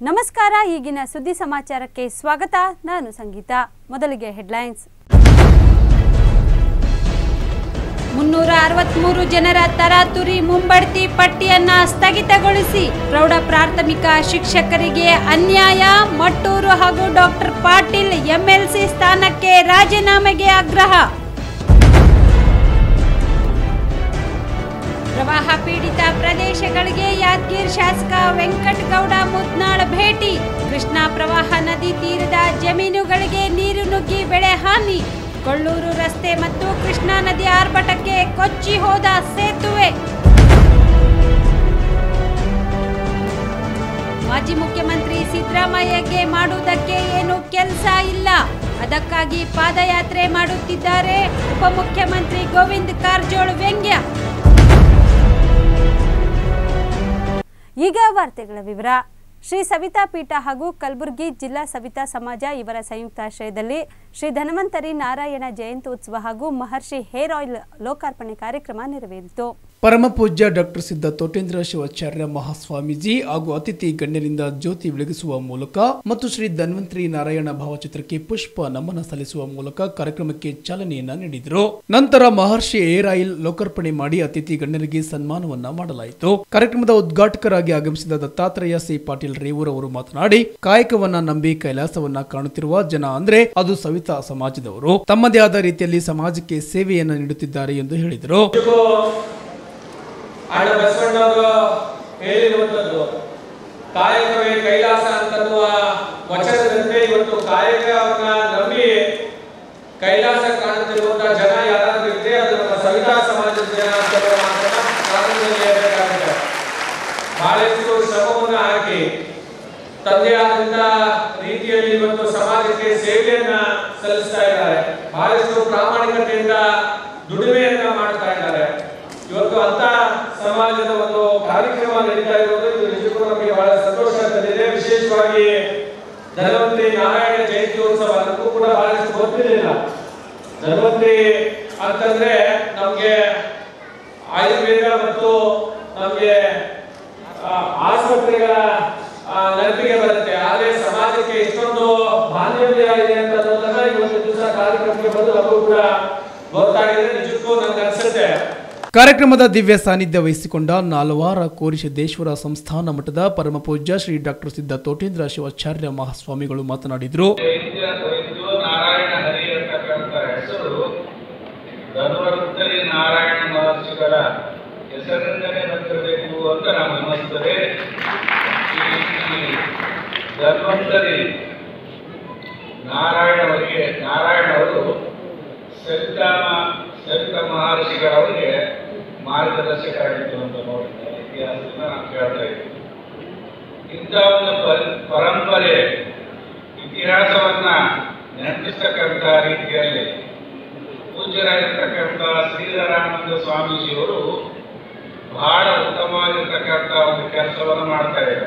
ನಮಸ್ಕಾರ ಈಗಿನ ಸುದ್ದಿ ಸಮಾಚಾರಕ್ಕೆ ಸ್ವಾಗತ ನಾನು ಸಂಗೀತ ಮೊದಲಿಗೆ ಹೆಡ್ಲೈನ್ಸ್ ಮುನ್ನೂರ ಅರವತ್ಮೂರು ಜನರ ತರಾತುರಿ ಮುಂಬಡ್ತಿ ಪಟ್ಟಿಯನ್ನ ಸ್ಥಗಿತಗೊಳಿಸಿ ಪ್ರೌಢ ಪ್ರಾಥಮಿಕ ಶಿಕ್ಷಕರಿಗೆ ಅನ್ಯಾಯ ಮಟ್ಟೂರು ಹಾಗೂ ಡಾಕ್ಟರ್ ಪಾಟೀಲ್ ಎಂಎಲ್ಸಿ ಸ್ಥಾನಕ್ಕೆ ರಾಜೀನಾಮೆಗೆ ಆಗ್ರಹ ಪ್ರವಾಹ ಪೀಡಿತ ಪ್ರದೇಶಗಳಿಗೆ ಯಾದಗಿರಿ ಶಾಸಕ ವೆಂಕಟಗೌಡ ಮುದ್ನಾಳ್ ಭೇಟಿ ಕೃಷ್ಣಾ ಪ್ರವಾಹ ನದಿ ತೀರದ ಜಮೀನುಗಳಿಗೆ ನೀರು ನುಗ್ಗಿ ಬೆಳೆ ಹಾನಿ ಕೊಳ್ಳೂರು ರಸ್ತೆ ಮತ್ತು ಕೃಷ್ಣಾ ನದಿ ಆರ್ಭಟಕ್ಕೆ ಕೊಚ್ಚಿ ಹೋದ ಸೇತುವೆ ಮಾಜಿ ಮುಖ್ಯಮಂತ್ರಿ ಸಿದ್ದರಾಮಯ್ಯಗೆ ಮಾಡುವುದಕ್ಕೆ ಏನು ಕೆಲಸ ಇಲ್ಲ ಅದಕ್ಕಾಗಿ ಪಾದಯಾತ್ರೆ ಮಾಡುತ್ತಿದ್ದಾರೆ ಉಪಮುಖ್ಯಮಂತ್ರಿ ಗೋವಿಂದ್ ಕಾರಜೋಳ್ ವ್ಯಂಗ್ಯ ಈಗ ವಾರ್ತೆಗಳ ವಿವರ ಶ್ರೀ ಸವಿತಾ ಪೀಠ ಹಾಗೂ ಕಲಬುರಗಿ ಜಿಲ್ಲಾ ಸವಿತಾ ಸಮಾಜ ಇವರ ಸಂಯುಕ್ತಾಶ್ರಯದಲ್ಲಿ ಶ್ರೀ ಧನ್ವಂತರಿ ನಾರಾಯಣ ಜಯಂತ್ಯೋತ್ಸವ ಹಾಗೂ ಮಹರ್ಷಿ ಹೇರ್ ಆಯಿಲ್ ಲೋಕಾರ್ಪಣೆ ಕಾರ್ಯಕ್ರಮ ನೆರವೇರಿತು ಪರಮ ಪೂಜ್ಯ ಡಾಕ್ಟರ್ ಸಿದ್ಧ ತೋಟೇಂದ್ರ ಶಿವಾಚಾರ್ಯ ಮಹಾಸ್ವಾಮೀಜಿ ಹಾಗೂ ಅತಿಥಿ ಗಣ್ಯರಿಂದ ಜ್ಯೋತಿ ಬೆಳಗಿಸುವ ಮೂಲಕ ಮತ್ತು ಶ್ರೀ ಧನ್ವಂತರಿ ನಾರಾಯಣ ಭಾವಚಿತ್ರಕ್ಕೆ ಪುಷ್ಪ ನಮನ ಸಲ್ಲಿಸುವ ಮೂಲಕ ಕಾರ್ಯಕ್ರಮಕ್ಕೆ ಚಾಲನೆಯನ್ನ ನೀಡಿದರು ನಂತರ ಮಹರ್ಷಿ ಏರ್ ಆಯಿಲ್ ಲೋಕಾರ್ಪಣೆ ಮಾಡಿ ಅತಿಥಿ ಗಣ್ಯರಿಗೆ ಸನ್ಮಾನವನ್ನ ಮಾಡಲಾಯಿತು ಕಾರ್ಯಕ್ರಮದ ಉದ್ಘಾಟಕರಾಗಿ ಆಗಮಿಸಿದ ದತ್ತಾತ್ರೇಯ ಸಿ ಪಾಟೀಲ್ ರೇವೂರ್ ಅವರು ಮಾತನಾಡಿ ಕಾಯಕವನ್ನ ನಂಬಿ ಕೈಲಾಸವನ್ನ ಕಾಣುತ್ತಿರುವ ಜನ ಅಂದ್ರೆ ಅದು ಸವಿತಾ ಸಮಾಜದವರು ತಮ್ಮದೇ ಆದ ರೀತಿಯಲ್ಲಿ ಸಮಾಜಕ್ಕೆ ಸೇವೆಯನ್ನ ನೀಡುತ್ತಿದ್ದಾರೆ ಎಂದು ಹೇಳಿದರು ನಿಜಕ್ಕೂ ಆಡ ಬಸವಣ್ಣವರು ಹೇಳಿರುವಂಥದ್ದು ಕಾಯಕವೇ ಕೈಲಾಸ ಅಂತನ್ನುವ ವಚನದಂತೆ ಇವತ್ತು ಕಾಯಕವನ್ನ ನಂಬಿ ಕೈಲಾಸ ಕಾಣುತ್ತಿರುವಂತಹ ಜನ ಯಾರಾದ್ರೂ ಇದ್ರೆ ಅದು ನಮ್ಮ ಸವಿತಾ ಸಮಾಜದ ಜನ ಅಂತ ಮಾತನ್ನ ಪ್ರಾರಂಭದಲ್ಲಿ ಹೇಳಬೇಕಾಗುತ್ತೆ ಬಹಳಷ್ಟು ಶ್ರಮವನ್ನು ಹಾಕಿ ತಂದೆ ಆದಂತ ರೀತಿಯಲ್ಲಿ ಇವತ್ತು ಸಮಾಜಕ್ಕೆ ಸೇವೆಯನ್ನ ಸಲ್ಲಿಸ್ತಾ ಇದ್ದಾರೆ ಬಹಳಷ್ಟು ಪ್ರಾಮಾಣಿಕತೆಯಿಂದ ದುಡಿಮೆಯನ್ನ ಮಾಡ್ತಾ ಇದ್ದಾರೆ ಇವತ್ತು ಅಂತ ಸಮಾಜದ ಒಂದು ಕಾರ್ಯಕ್ರಮ ನಡೀತಾ ಇರೋದು ಇದು ನಿಜಕ್ಕೂ ನಮಗೆ ಬಹಳ ಸಂತೋಷ ತಂದಿದೆ ವಿಶೇಷವಾಗಿ ಧನ್ವಂತರಿ ನಾರಾಯಣ ಜಯಂತ್ಯೋತ್ಸವ ಅದಕ್ಕೂ ಕೂಡ ಬಹಳಷ್ಟು ಗೊತ್ತಿರಲಿಲ್ಲ ಧನ್ವಂತರಿ ಅಂತಂದ್ರೆ ನಮ್ಗೆ ಆಯುರ್ವೇದ ಮತ್ತು ನಮ್ಗೆ ಆ, ಆಸ್ಪತ್ರೆಗಳ ಆ, ನೆನಪಿಗೆ ಬರುತ್ತೆ ಆದ್ರೆ ಸಮಾಜಕ್ಕೆ ಎಷ್ಟೊಂದು ಬಾಂಧವ್ಯ ಇದೆ ಅಂತ ಅನ್ನೋದನ್ನ ಇವತ್ತು ದಿವಸ ಕಾರ್ಯಕ್ರಮಕ್ಕೆ ಬಂದು ನಮಗೂ ಕೂಡ ಗೊತ್ತಾಗಿದೆ ನಿಜಕ್ಕೂ ನನ್ಗೆ ಅನ್ಸುತ್ತೆ ಕಾರ್ಯಕ್ರಮದ ದಿವ್ಯ ಸಾನ್ನಿಧ್ಯ ವಹಿಸಿಕೊಂಡ ನಾಲ್ವಾರ ಕೋರಿಸಿದ್ದೇಶ್ವರ ಸಂಸ್ಥಾನ ಮಠದ ಪರಮ ಪೂಜ್ಯ ಶ್ರೀ ಡಾಕ್ಟರ್ ಸಿದ್ಧ ತೋಟೇಂದ್ರ ಶಿವಾಚಾರ್ಯ ಮಹಾಸ್ವಾಮಿಗಳು ಮಾತನಾಡಿದರು ವೈದ್ಯ ವೈದ್ಯೋ ನಾರಾಯಣ ಹರಿ ಅಂತಕ್ಕಂಥ ಹೆಸರು ಧನ್ವಂತರಿ ನಾರಾಯಣ ಮಹರ್ಷಿಗಳ ಹೆಸರಿಂದಲೇ ಬಂದಿರಬೇಕು ಅಂತ ನಾವು ಅನ್ನಿಸ್ತದೆ ಈ- ಈ ಧನ್ವಂತರಿ ನಾರಾಯಣ ಅವರಿಗೆ ನಾರಾಯಣ ಅವರು ಸವಿತಾಮ ಸವಿತ ಮಹರ್ಷಿಗಳವರಿಗೆ ಮಾರ್ಗದರ್ಶಕ ಆಗಿತ್ತು ಅಂತ ನೋಡಿದ್ದಾರೆ ಇತಿಹಾಸದಿಂದ ನಾವು ಕೇಳ್ತಾ ಇದ್ದೀವಿ ಇಂಥ ಒಂದು ಪರ- ಪರಂಪರೆ ಇತಿಹಾಸವನ್ನ ನೆನಪಿಸ್ತಕ್ಕಂಥ ರೀತಿಯಲ್ಲಿ ಪೂಜ್ಯರಾಗಿರ್ತಕ್ಕಂಥ ಶ್ರೀಧರಾನಂದ ಸ್ವಾಮೀಜಿಯವರು ಬಹಳ ಉತ್ತಮವಾಗಿರ್ತಕ್ಕಂಥ ಒಂದು ಕೆಲಸವನ್ನು ಮಾಡ್ತಾ ಇದ್ದಾರೆ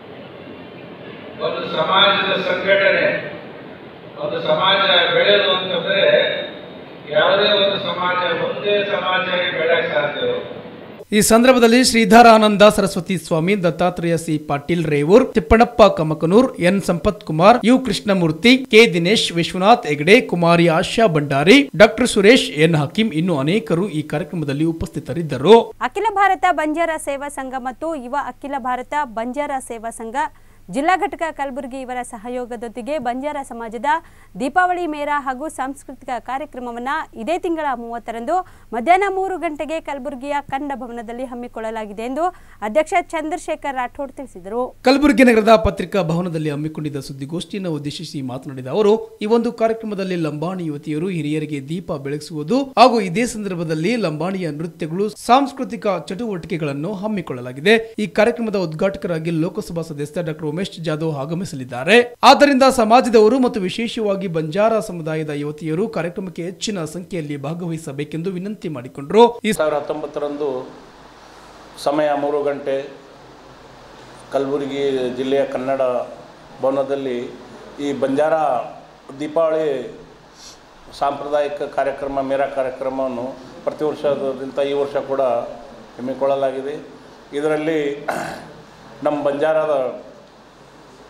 ಒಂದು ಸಮಾಜದ ಸಂಘಟನೆ ಒಂದು ಸಮಾಜ ಬೆಳೆಯೋದು ಅಂತಂದ್ರೆ ಯಾವುದೇ ಒಂದು ಸಮಾಜ ಒಂದೇ ಸಮಾಜ ಬೆಳೆಯಕ್ಕೆ ಸಾಧ್ಯ ಈ ಸಂದರ್ಭದಲ್ಲಿ Shridharananda Saraswati Swami Dattatreya C Patil Revoor Tippanappa Kamaknoor N Sampath Kumar U Krishnamurthy K Dinesh Vishwanath Hegde Kumari Asha Bhandari doctor Suresh N Hakeem ಇನ್ನು ಅನೇಕರು ಈ ಕಾರ್ಯಕ್ರಮದಲ್ಲಿ ಉಪಸ್ಥಿತರಿದ್ದರು ಅಖಿಲ ಭಾರತ ಬಂಜಾರ ಸೇವಾ ಸಂಘ ಮತ್ತು ಯುವ ಅಖಿಲ ಭಾರತ ಬಂಜಾರ ಸೇವಾ ಸಂಘ ಜಿಲ್ಲಾ ಘಟಕ ಕಲಬುರಗಿ ಇವರ ಸಹಯೋಗದೊಂದಿಗೆ ಬಂಜಾರ ಸಮಾಜದ ದೀಪಾವಳಿ ಮೇಳ ಹಾಗೂ ಸಾಂಸ್ಕೃತಿಕ ಕಾರ್ಯಕ್ರಮವನ್ನು ಇದೇ ತಿಂಗಳ ಮೂವತ್ತರಂದು ಮಧ್ಯಾಹ್ನ ಮೂರು ಗಂಟೆಗೆ ಕಲಬುರಗಿಯ ಕನ್ನಡ ಭವನದಲ್ಲಿ ಹಮ್ಮಿಕೊಳ್ಳಲಾಗಿದೆ ಎಂದು ಅಧ್ಯಕ್ಷ ಚಂದ್ರಶೇಖರ್ ರಾಠೋಡ್ ತಿಳಿಸಿದರು ಕಲಬುರಗಿ ನಗರದ ಪತ್ರಿಕಾ ಭವನದಲ್ಲಿ ಹಮ್ಮಿಕೊಂಡಿದ್ದ ಸುದ್ದಿಗೋಷ್ಠಿಯನ್ನು ಉದ್ದೇಶಿಸಿ ಮಾತನಾಡಿದ ಅವರು ಈ ಒಂದು ಕಾರ್ಯಕ್ರಮದಲ್ಲಿ ಲಂಬಾಣಿ ಯುವತಿಯರು ಹಿರಿಯರಿಗೆ ದೀಪ ಬೆಳಗಿಸುವುದು ಹಾಗೂ ಇದೇ ಸಂದರ್ಭದಲ್ಲಿ ಲಂಬಾಣಿಯ ನೃತ್ಯಗಳು ಸಾಂಸ್ಕೃತಿಕ ಚಟುವಟಿಕೆಗಳನ್ನು ಹಮ್ಮಿಕೊಳ್ಳಲಾಗಿದೆ ಈ ಕಾರ್ಯಕ್ರಮದ ಉದ್ಘಾಟಕರಾಗಿ ಲೋಕಸಭಾ ಸದಸ್ಯ ಡಾಕ್ಟರ್ ಉಮೇಶ್ ಜಾಧವ್ ಆಗಮಿಸಲಿದ್ದಾರೆ ಆದ್ದರಿಂದ ಸಮಾಜದವರು ಮತ್ತು ವಿಶೇಷವಾಗಿ ಬಂಜಾರ ಸಮುದಾಯದ ಯುವತಿಯರು ಕಾರ್ಯಕ್ರಮಕ್ಕೆ ಹೆಚ್ಚಿನ ಸಂಖ್ಯೆಯಲ್ಲಿ ಭಾಗವಹಿಸಬೇಕೆಂದು ವಿನಂತಿ ಮಾಡಿಕೊಂಡರು ಈ ಸಾವಿರದ ಹತ್ತೊಂಬತ್ತರಂದು ಸಮಯ ಮೂರು ಗಂಟೆ ಕಲಬುರಗಿ ಜಿಲ್ಲೆಯ ಕನ್ನಡ ಭವನದಲ್ಲಿ ಈ ಬಂಜಾರ ದೀಪಾವಳಿ ಸಾಂಪ್ರದಾಯಿಕ ಕಾರ್ಯಕ್ರಮ ಮೇರಾ ಕಾರ್ಯಕ್ರಮವನ್ನು ಪ್ರತಿ ವರ್ಷದಂಥ ಈ ವರ್ಷ ಕೂಡ ಹಮ್ಮಿಕೊಳ್ಳಲಾಗಿದೆ ಇದರಲ್ಲಿ ನಮ್ಮ ಬಂಜಾರದ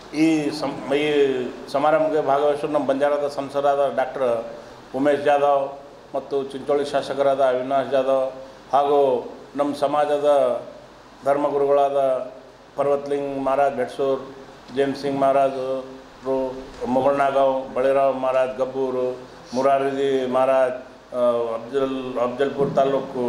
ಈ ಸಂ ಈ ಸಮಾರಂಭಕ್ಕೆ ಭಾಗವಹಿಸಲು ನಮ್ಮ ಬಂಜಾರದ ಸಂಸದರಾದ ಡಾಕ್ಟರ್ ಉಮೇಶ್ ಜಾಧವ್ ಮತ್ತು ಚಿಂಚೋಳಿ ಶಾಸಕರಾದ ಅವಿನಾಶ್ ಜಾಧವ್ ಹಾಗೂ ನಮ್ಮ ಸಮಾಜದ ಧರ್ಮಗುರುಗಳಾದ ಪರ್ವತ್ಲಿಂಗ್ ಮಹಾರಾಜ್ ಬೆಡ್ಸೂರ್ ಜೇಮ್ಸ್ ಸಿಂಗ್ ಮಹಾರಾಜರು ಮೊಗಳ್ನಾಗಾಂವ್ ಬಳಿರಾವ್ ಮಹಾರಾಜ್ ಗಬ್ಬೂರು ಮುರಾರಿಜಿ ಮಹಾರಾಜ್ ಆ, ಅಫ್ಜಲ್ ಅಫ್ಜಲ್ಪುರ್ ತಾಲೂಕು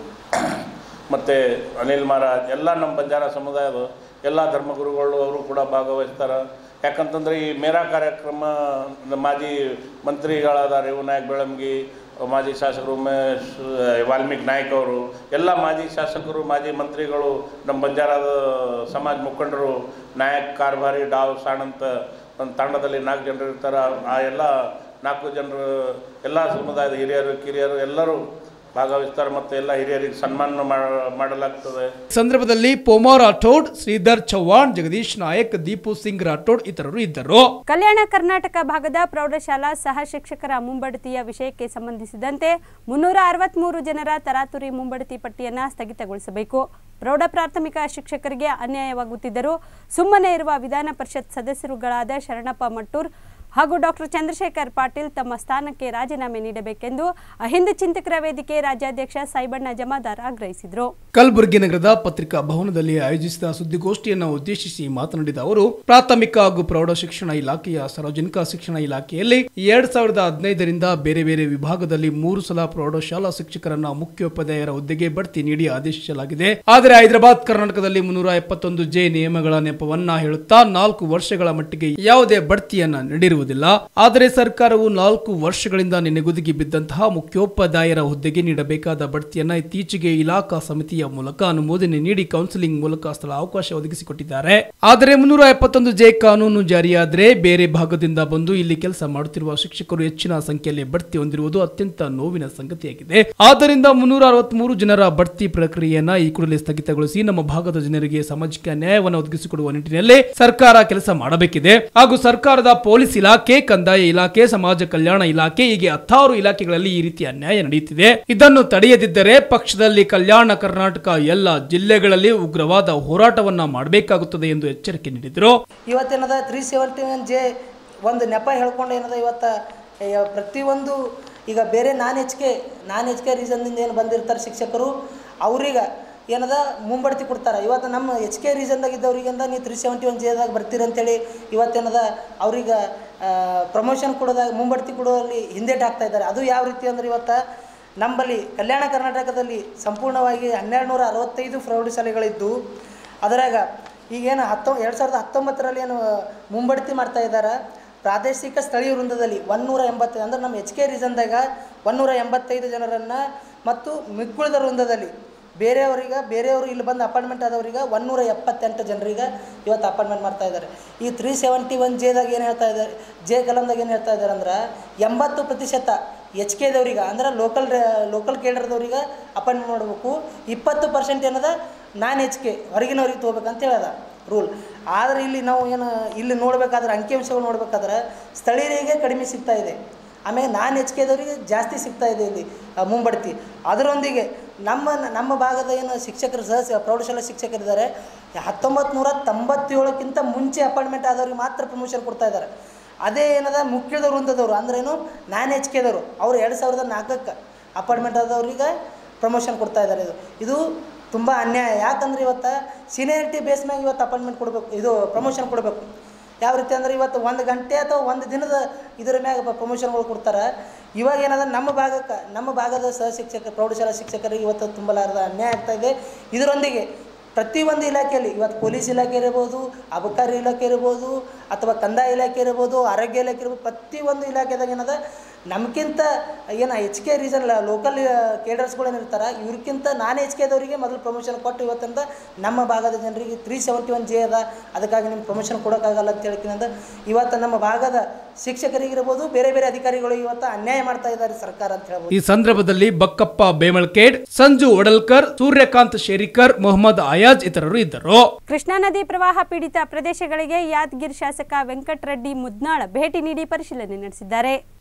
ಮತ್ತು ಅನಿಲ್ ಮಹಾರಾಜ್ ಎಲ್ಲ ನಮ್ಮ ಬಂಜಾರ ಸಮುದಾಯದ ಎಲ್ಲ ಧರ್ಮಗುರುಗಳು ಅವರು ಕೂಡ ಭಾಗವಹಿಸ್ತಾರೆ ಯಾಕಂತಂದರೆ ಈ ಮೇರಾ ಕಾರ್ಯಕ್ರಮ ನಮ್ಮ ಮಾಜಿ ಮಂತ್ರಿಗಳಾದ ರೇವುನಾಯಕ್ ಬೆಳಂಗಿ ಮಾಜಿ ಶಾಸಕರು ಉಮೇಶ್ ವಾಲ್ಮೀಕಿ ನಾಯ್ಕ್ ಅವರು ಎಲ್ಲ ಮಾಜಿ ಶಾಸಕರು ಮಾಜಿ ಮಂತ್ರಿಗಳು ನಮ್ಮ ಬಂಜಾರದ ಸಮಾಜ ಮುಖಂಡರು ನಾಯಕ್ ಕಾರ್ಭಾರಿ ಡಾವ್ ಸಾಣಂತ ಒಂದು ತಂಡದಲ್ಲಿ ನಾಲ್ಕು ಜನರು ಇರ್ತಾರೆ ಆ ಎಲ್ಲ ನಾಲ್ಕು ಜನರು ಎಲ್ಲ ಸಮುದಾಯದ ಹಿರಿಯರು ಕಿರಿಯರು ಎಲ್ಲರೂ ಭಾಗವಹಿಸ್ತಾರೆ ಮತ್ತು ಎಲ್ಲ ಹಿರಿಯರಿಗೆ ಸನ್ಮಾನ ಮಾಡ- ಮಾಡಲಾಗ್ತದೆ ಈ ಸಂದರ್ಭದಲ್ಲಿ ಪೋಮಾ ರಾಠೋಡ್ ಶ್ರೀಧರ್ ಚವ್ಹಾಣ್ ಜಗದೀಶ್ ನಾಯಕ್ ದೀಪು ಸಿಂಗ್ ರಾಠೋಡ್ ಇತರರು ಇದ್ದರು ಕಲ್ಯಾಣ ಕರ್ನಾಟಕ ಭಾಗದ ಪ್ರೌಢಶಾಲಾ ಸಹ ಶಿಕ್ಷಕರ ಮುಂಬಡ್ತಿಯ ವಿಷಯಕ್ಕೆ ಸಂಬಂಧಿಸಿದಂತೆ ಮುನ್ನೂರ ಅರವತ್ಮೂರು ಜನರ ತರಾತುರಿ ಮುಂಬಡ್ತಿ ಪಟ್ಟಿಯನ್ನು ಸ್ಥಗಿತಗೊಳಿಸಬೇಕು ಪ್ರೌಢ ಪ್ರಾಥಮಿಕ ಶಿಕ್ಷಕರಿಗೆ ಅನ್ಯಾಯವಾಗುತ್ತಿದ್ದರೂ ಸುಮ್ಮನೆ ಇರುವ ವಿಧಾನ ಪರಿಷತ್ ಸದಸ್ಯರುಗಳಾದ ಶರಣಪ್ಪ ಮಟ್ಟೂರ್ ಹಾಗೂ ಡಾಕ್ಟರ್ ಚಂದ್ರಶೇಖರ್ ಪಾಟೀಲ್ ತಮ್ಮ ಸ್ಥಾನಕ್ಕೆ ರಾಜೀನಾಮೆ ನೀಡಬೇಕೆಂದು ಅಹಿಂದ ಚಿಂತಕರ ವೇದಿಕೆ ರಾಜ್ಯಾಧ್ಯಕ್ಷ ಸೈಬಣ್ಣ ಜಮಾದಾರ್ ಆಗ್ರಹಿಸಿದರು ಕಲಬುರಗಿ ನಗರದ ಪತ್ರಿಕಾ ಭವನದಲ್ಲಿ ಆಯೋಜಿಸಿದ ಸುದ್ದಿಗೋಷ್ಠಿಯನ್ನು ಉದ್ದೇಶಿಸಿ ಮಾತನಾಡಿದ ಅವರು ಪ್ರಾಥಮಿಕ ಹಾಗೂ ಪ್ರೌಢ ಶಿಕ್ಷಣ ಇಲಾಖೆಯ ಸಾರ್ವಜನಿಕ ಶಿಕ್ಷಣ ಇಲಾಖೆಯಲ್ಲಿ ಎರಡ್ ಸಾವಿರದ ಹದಿನೈದರಿಂದ ಬೇರೆ ಬೇರೆ ವಿಭಾಗದಲ್ಲಿ ಮೂರು ಸಲ ಪ್ರೌಢಶಾಲಾ ಶಿಕ್ಷಕರನ್ನ ಮುಖ್ಯೋಪಾಧ್ಯಾಯರ ಹುದ್ದೆಗೆ ಬಡ್ತಿ ನೀಡಿ ಆದೇಶಿಸಲಾಗಿದೆ ಆದರೆ ಹೈದರಾಬಾದ್ ಕರ್ನಾಟಕದಲ್ಲಿ ಮುನ್ನೂರ ಎಪ್ಪತ್ತೊಂದು ಜೆ ನಿಯಮಗಳ ನೆಪವನ್ನ ಹೇಳುತ್ತಾ ನಾಲ್ಕು ವರ್ಷಗಳ ಮಟ್ಟಿಗೆ ಯಾವುದೇ ಬಡ್ತಿಯನ್ನ ನೀಡಿರುವುದಿಲ್ಲ ಆದರೆ ಸರ್ಕಾರವು ನಾಲ್ಕು ವರ್ಷಗಳಿಂದ ನಿನೆಗುದಿಗೆ ಬಿದ್ದಂತಹ ಮುಖ್ಯೋಪಾಧ್ಯಾಯರ ಹುದ್ದೆಗೆ ನೀಡಬೇಕಾದ ಬಡ್ತಿಯನ್ನ ಇತ್ತೀಚೆಗೆ ಇಲಾಖಾ ಸಮಿತಿಯ ಮೂಲಕ ಅನುಮೋದನೆ ನೀಡಿ ಕೌನ್ಸಿಲಿಂಗ್ ಮೂಲಕ ಸ್ಥಳ ಅವಕಾಶ ಒದಗಿಸಿಕೊಟ್ಟಿದ್ದಾರೆ ಆದರೆ ಮುನ್ನೂರ ಎಪ್ಪತ್ತೊಂದು ಜೆ ಕಾನೂನು ಜಾರಿಯಾದರೆ ಬೇರೆ ಭಾಗದಿಂದ ಬಂದು ಇಲ್ಲಿ ಕೆಲಸ ಮಾಡುತ್ತಿರುವ ಶಿಕ್ಷಕರು ಹೆಚ್ಚಿನ ಸಂಖ್ಯೆಯಲ್ಲಿ ಬಡ್ತಿ ಹೊಂದಿರುವುದು ಅತ್ಯಂತ ನೋವಿನ ಸಂಗತಿಯಾಗಿದೆ ಆದ್ದರಿಂದ ಮುನ್ನೂರ ಅರವತ್ಮೂರು ಜನರ ಬಡ್ತಿ ಪ್ರಕ್ರಿಯೆಯನ್ನ ಈ ಕೂಡಲೇ ಸ್ಥಗಿತಗೊಳಿಸಿ ನಮ್ಮ ಭಾಗದ ಜನರಿಗೆ ಸಾಮಾಜಿಕ ನ್ಯಾಯವನ್ನು ಒದಗಿಸಿಕೊಡುವ ನಿಟ್ಟಿನಲ್ಲಿ ಸರ್ಕಾರ ಕೆಲಸ ಮಾಡಬೇಕಿದೆ ಹಾಗೂ ಸರ್ಕಾರದ ಪೊಲೀಸ್ ಇಲಾಖೆ ಕಂದಾಯ ಇಲಾಖೆ ಸಮಾಜ ಕಲ್ಯಾಣ ಇಲಾಖೆ ಹೀಗೆ ಹತ್ತಾರು ಇಲಾಖೆಗಳಲ್ಲಿ ಈ ರೀತಿಯ ನ್ಯಾಯ ನಡೆಯುತ್ತಿದೆ ಇದನ್ನು ತಡೆಯದಿದ್ದರೆ ಪಕ್ಷದಲ್ಲಿ ಕಲ್ಯಾಣ ಕರ್ನಾಟಕ ಎಲ್ಲ ಜಿಲ್ಲೆಗಳಲ್ಲಿ ಉಗ್ರವಾದ ಹೋರಾಟವನ್ನ ಮಾಡಬೇಕಾಗುತ್ತದೆ ಎಂದು ಎಚ್ಚರಿಕೆ ನೀಡಿದರು ಇವತ್ತೇನದ ತ್ರೀ ಸೆವೆಂಟಿ ಒನ್ ಜೆ ಒಂದು ನೆಪ ಹೇಳ್ಕೊಂಡು ಏನದ ಇವತ್ತು ಯ- ಪ್ರತಿಯೊಂದು ಈಗ ಬೇರೆ ನಾನ್ ಹೆಚ್ಚಿಗೆ ನಾನ್ ಹೆಚ್ಚಿಗೆ ರೀಸನ್ದಿಂದ ಏನು ಬಂದಿರ್ತಾರೆ ಶಿಕ್ಷಕರು ಅವ್ರಿಗೆ ಏನದ ಮುಂಬಡ್ತಿ ಕೊಡ್ತಾರೆ ಇವತ್ತು ನಮ್ಮ ಎಚ್ ಕೆ ರೀಸನ್ದಾಗ ಇದ್ದವ್ರಿಗಿಂದ ನೀವು ತ್ರೀ ಸೆವೆಂಟಿ ಒನ್ ಜೆದಾಗ ಬರ್ತೀರಿ ಅಂತೇಳಿ ಇವತ್ತೇನದ ಅವ್ರಿಗೆ ಪ್ರಮೋಷನ್ ಕೊಡೋದಾಗ ಮುಂಬಡ್ತಿ ಕೊಡೋಲ್ಲಿ ಹಿಂದೇಟ್ ಹಾಕ್ತಾ ಇದ್ದಾರೆ ಅದು ಯಾವ ರೀತಿ ಅಂದ್ರೆ ಇವತ್ತು ನಮ್ಮಲ್ಲಿ ಕಲ್ಯಾಣ ಕರ್ನಾಟಕದಲ್ಲಿ ಸಂಪೂರ್ಣವಾಗಿ ಹನ್ನೆರಡು ನೂರ ಅರವತ್ತೈದು ಪ್ರೌಢಶಾಲೆಗಳಿದ್ದು ಅದರಾಗ ಈಗೇನು ಹತ್ತೊ ಎರಡು ಸಾವಿರದ ಹತ್ತೊಂಬತ್ತರಲ್ಲಿ ಏನು ಮುಂಬಡ್ತಿ ಮಾಡ್ತಾ ಇದ್ದಾರೆ ಪ್ರಾದೇಶಿಕ ಸ್ಥಳೀಯ ವೃಂದದಲ್ಲಿ ಒನ್ನೂರ ಎಂಬತ್ತೈದು ಅಂದ್ರೆ ನಮ್ಮ ಎಚ್ ಕೆ ರೀಸನ್ದಾಗ ಒನ್ನೂರ ಎಂಬತ್ತೈದು ಜನರನ್ನು ಮತ್ತು ಮಿಕ್ಕುಳಿದ ವೃಂದದಲ್ಲಿ ಬೇರೆಯವರಿಗೆ ಬೇರೆಯವರು ಇಲ್ಲಿ ಬಂದು ಅಪಾಯಿಂಟ್ಮೆಂಟ್ ಆದವ್ರಿಗೆ ಒನ್ನೂರ ಎಪ್ಪತ್ತೆಂಟು ಜನರಿಗೆ ಇವತ್ತು ಅಪಾಯಿಂಟ್ಮೆಂಟ್ ಮಾಡ್ತಾ ಇದ್ದಾರೆ ಈ ತ್ರೀ ಸೆವೆಂಟಿ ಒನ್ ಜೆದಾಗ ಏನು ಹೇಳ್ತಾ ಇದ್ದಾರೆ ಜೆ ಕಲಮ್ದಾಗ ಏನು ಹೇಳ್ತಾ ಇದ್ದಾರೆ ಅಂದ್ರೆ ಎಂಬತ್ತು ಪ್ರತಿಶತ ಎಚ್ ಕೆದವ್ರಿಗೆ ಅಂದ್ರೆ ಲೋಕಲ್ ಲೋಕಲ್ ಕೇಡರ್ದವ್ರಿಗೆ ಅಪಾಯಿಂಟ್ಮೆಂಟ್ ಮಾಡಬೇಕು ಇಪ್ಪತ್ತು ಪರ್ಸೆಂಟ್ ಏನದ ನಾನ್ ಎಚ್ ಕೆ ಹೊರಗಿನವ್ರಿಗೆ ತೊಗೋಬೇಕಂತ ಹೇಳ್ಯದ ರೂಲ್ ಆದರೆ ಇಲ್ಲಿ ನಾವು ಏನು ಇಲ್ಲಿ ನೋಡಬೇಕಾದ್ರೆ ಅಂಕಿಅಂಶಗಳು ನೋಡಬೇಕಾದ್ರೆ ಸ್ಥಳೀಯರಿಗೆ ಕಡಿಮೆ ಸಿಗ್ತಾ ಇದೆ ಆಮೇಲೆ ನಾನ್ ಎಚ್ ಕೆದವರಿಗೆ ಜಾಸ್ತಿ ಸಿಗ್ತಾ ಇದೆ ಇಲ್ಲಿ ಆ, ಮುಂಬಡ್ತಿ ಅದರೊಂದಿಗೆ ನಮ್ಮ ನಮ್ಮ ಭಾಗದ ಏನು ಶಿಕ್ಷಕರು ಸಹ ಪ್ರೌಢಶಾಲಾ ಶಿಕ್ಷಕರಿದ್ದಾರೆ ಹತ್ತೊಂಬತ್ತು ನೂರ ತೊಂಬತ್ತೇಳಕ್ಕಿಂತ ಮುಂಚೆ ಅಪಾಯಿಂಟ್ಮೆಂಟ್ ಆದವ್ರಿಗೆ ಮಾತ್ರ ಪ್ರಮೋಷನ್ ಕೊಡ್ತಾ ಇದ್ದಾರೆ ಅದೇ ಏನದ ಮುಖ್ಯದ ವೃಂದದವರು ಅಂದ್ರೇನು ನಾನ್ ಎಚ್ ಕೆದವರು ಅವ್ರು ಎರಡು ಸಾವಿರದ ನಾಲ್ಕಕ್ಕೆ ಅಪಾಯಿಂಟ್ಮೆಂಟ್ ಆದವ್ರಿಗೆ ಪ್ರಮೋಷನ್ ಕೊಡ್ತಾ ಇದ್ದಾರೆ ಇದು ಇದು ತುಂಬ ಅನ್ಯಾಯ ಯಾಕಂದ್ರೆ ಇವತ್ತು ಸೀನಿಯರಿಟಿ ಬೇಸ್ ಮ್ಯಾಗ ಇವತ್ತು ಅಪಾಯಿಂಟ್ಮೆಂಟ್ ಕೊಡಬೇಕು ಇದು ಪ್ರಮೋಷನ್ ಕೊಡಬೇಕು ಯಾವ ರೀತಿ ಅಂದ್ರೆ ಇವತ್ತು ಒಂದು ಗಂಟೆ ಅಥವಾ ಒಂದು ದಿನದ ಇದರ ಮ್ಯಾಗ ಪ್ರಮೋಷನ್ಗಳು ಕೊಡ್ತಾರೆ ಇವಾಗ ಏನದ ನಮ್ಮ ಭಾಗಕ್ಕೆ ನಮ್ಮ ಭಾಗದ ಸಹ ಶಿಕ್ಷಕ ಪ್ರೌಢಶಾಲಾ ಶಿಕ್ಷಕರಿಗೆ ಇವತ್ತು ತುಂಬಲಾರದ ಅನ್ಯಾಯ ಆಗ್ತಾ ಇದೆ ಇದರೊಂದಿಗೆ ಪ್ರತಿಯೊಂದು ಇಲಾಖೆಯಲ್ಲಿ ಇವತ್ತು ಪೊಲೀಸ್ ಇಲಾಖೆ ಇರ್ಬೋದು ಅಬಕಾರಿ ಇಲಾಖೆ ಇರ್ಬೋದು ಅಥವಾ ಕಂದಾಯ ಇಲಾಖೆ ಇರ್ಬೋದು ಆರೋಗ್ಯ ಇಲಾಖೆ ಇರ್ಬೋದು ಪ್ರತಿಯೊಂದು ಇಲಾಖೆದಾಗ ಏನದ ನಮ್ಗಿಂತ ಏನು ಎಚ್ ಕೆ ರೀಸನ್ ಲೋಕಲ್ ಕೇಡರ್ಸ್ಗಳು ಏನಿರ್ತಾರೆ ಇವ್ರಿಗಿಂತ ನಾನ್ ಎಚ್ ಕೆದವರಿಗೆ ಮೊದಲು ಪ್ರಮೋಷನ್ ಕೊಟ್ಟು ಇವತ್ತಂತ ನಮ್ಮ ಭಾಗದ ಜನರಿಗೆ ತ್ರೀ ಸೆವೆಂಟಿ ಒನ್ ಜೆ ಅದ ಅದಕ್ಕಾಗಿ ನಿಮ್ಗೆ ಪ್ರಮೋಷನ್ ಕೊಡೋಕ್ಕಾಗಲ್ಲ ಅಂತ ಹೇಳ್ಕಿನಂದ ಇವತ್ತು ನಮ್ಮ ಭಾಗದ ಶಿಕ್ಷಕರಿಗಿರ್ಬೋದು ಬೇರೆ ಬೇರೆ ಅಧಿಕಾರಿಗಳು ಇವತ್ತು ಅನ್ಯಾಯ ಮಾಡ್ತಾ ಇದ್ದಾರೆ ಸರ್ಕಾರ ಅಂತ ಹೇಳ್ಬೋದು ಈ ಸಂದರ್ಭದಲ್ಲಿ ಬಕ್ಕಪ್ಪ ಬೇಮಳ್ಕೇಡ್ ಸಂಜು ಒಡಲ್ಕರ್ ಸೂರ್ಯಕಾಂತ್ ಶೇರಿಕರ್ ಮೊಹಮ್ಮದ್ ಅಯಾಜ್ ಇತರರು ಇದ್ದರು ಕೃಷ್ಣಾ ನದಿ ಪ್ರವಾಹ ಪೀಡಿತ ಪ್ರದೇಶಗಳಿಗೆ ಯಾದಗಿರಿ ಶಾಸಕ ವೆಂಕಟರೆಡ್ಡಿ ಮುದ್ನಾಳ್ ಭೇಟಿ ನೀಡಿ ಪರಿಶೀಲನೆ ನಡೆಸಿದ್ದಾರೆ ಕಳೆದ ನಾಲ್ಕು